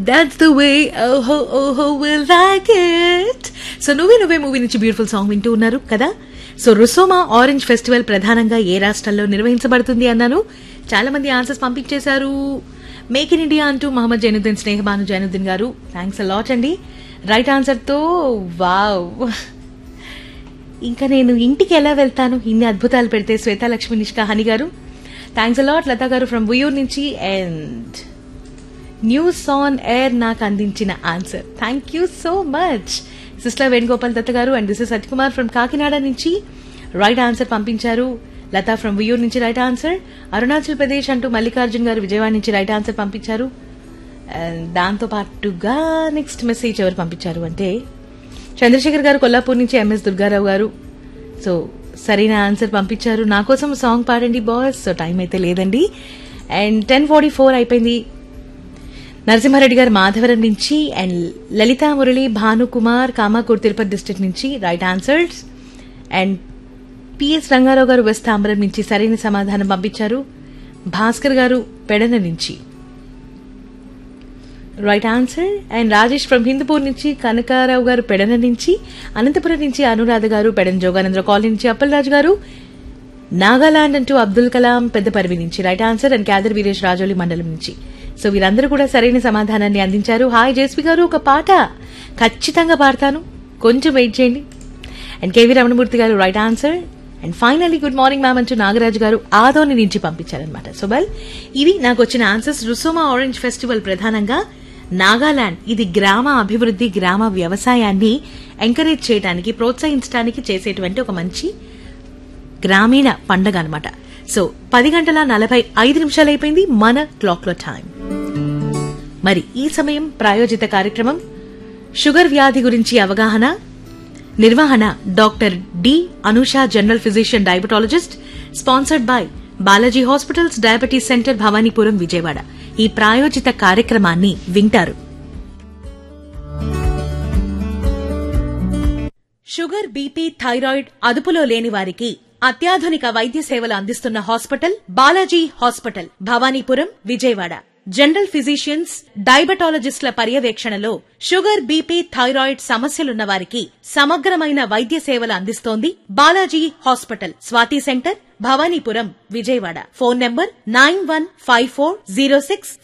That's the way, oh ho, oh ho, will like it. So Nuvve Nuvve movie నుంచి beautiful song వింటూ ఉన్నారు కదా so రుసోమా orange festival ప్రధానంగా ఏ రాష్ట్రాల్లో నిర్వహించబడుతుంది అన్నాను చాలా మంది ఆన్సర్స్ పంపించేశారు మేక్ ఇన్ ఇండియా అంటూ మహమ్మద్ జైనుద్దీన్ స్నేహబాను జైనుద్దీన్ గారు థ్యాంక్స్ అలాట్ అండి రైట్ ఆన్సర్తో వావ్ ఇంకా నేను ఇంటికి ఎలా వెళ్తాను ఇన్ని అద్భుతాలు పెడితే శ్వేతాలక్ష్మి నిష్కా హని గారు థ్యాంక్స్ అలాట్ లతా గారు ఫ్రమ్ ఉయూర్ నుంచి అండ్ న్యూస్ ఆన్ ఎయిర్ నాకు అందించిన answer thank you so much sister Venugopal Datta garu and this is Satyakumar from Kakinada నుంచి రైట్ ఆన్సర్ పంపించారు లతా ఫ్రమ్ వియూర్ నుంచి రైట్ ఆన్సర్ అరుణాచల్ ప్రదేశ్ అంటూ మల్లికార్జున్ గారు విజయవాడ నుంచి రైట్ ఆన్సర్ పంపించారు And దాంతో పాటుగా నెక్స్ట్ మెసేజ్ ఎవరు పంపించారు అంటే చంద్రశేఖర్ గారు కొల్లాపూర్ నుంచి ఎంఎస్ దుర్గారావు గారు సో సరైన ఆన్సర్ పంపించారు నా కోసం సాంగ్ పాడండి బాస్ సో టైం అయితే లేదండి అండ్ టెన్ ఫార్టీ ఫోర్ అయిపోయింది నరసింహారెడ్డి గారు మాధవరం నుంచి అండ్ లలితా మురళి భానుకుమార్ కామాకూర్ తిరుపతి డిస్ట్రిక్ట్ నుంచి right answers and PS Rangarao garu west Tambaram నుంచి సరైన సమాధానం పంపించారు భాస్కర్ గారు పెడన నుంచి right answer and Rajesh from Hindupur నుంచి కనకారావు గారు పెడన నుంచి అనంతపురం నుంచి అనురాధ గారు పెడన జోగానంద్ర కాలనీ నుంచి అప్పలరాజు గారు నాగాలాండ్ అంటూ అబ్దుల్ కలాం పెద్దపర్వి నుంచి right answer and Khader Veeresh Rajoli mandal నుంచి సో వీరందరూ కూడా సరైన సమాధానాన్ని అందించారు హాయ్ జేస్వి గారు ఒక పాట ఖచ్చితంగా పాడతాను కొంచెం వెయిట్ చేయండి and KV Ramanamurthy garu right answer and finally good morning ma'am అంటూ నాగరాజు గారు ఆదోని నుంచి పంపించారనమాట సో వెల్ ఇవి నాకు వచ్చిన ఆన్సర్స్ రుసోమా ఆరెంజ్ ఫెస్టివల్ ప్రధానంగా నాగాలాండ్ ఇది గ్రామ అభివృద్ధి గ్రామ వ్యవసాయాన్ని ఎంకరేజ్ చేయడానికి ప్రోత్సహించడానికి చేసేటువంటి ఒక మంచి గ్రామీణ పండగ అనమాట సో పది గంటల నలభై ఐదు నిమిషాలు అయిపోయింది మన క్లాక్ లో టైం మరి ఈ సమయం ప్రాయోజిత కార్యక్రమం షుగర్ వ్యాధి గురించి అవగాహన నిర్వహణ doctor D Anusha general physician diabetologist sponsored by Balaji hospitals diabetes centre Bhavanipuram Vijayawada ఈ ప్రాయోజిత కార్యక్రమాన్ని వింటారు షుగర్ బీపీ థైరాయిడ్ అదుపులో లేని వారికి అత్యాధునిక వైద్య సేవలు అందిస్తున్న hospital Balaji hospital Bhavanipuram Vijayawada general physicians డయాబెటాలజిస్టుల పర్యవేక్షణలో షుగర్ బీపీ థైరాయిడ్ సమస్యలున్న వారికి సమగ్రమైన వైద్య సేవలు అందిస్తోంది Balaji hospital Swathi centre Bhavanipuram Vijayawada phone number nine one five four zero six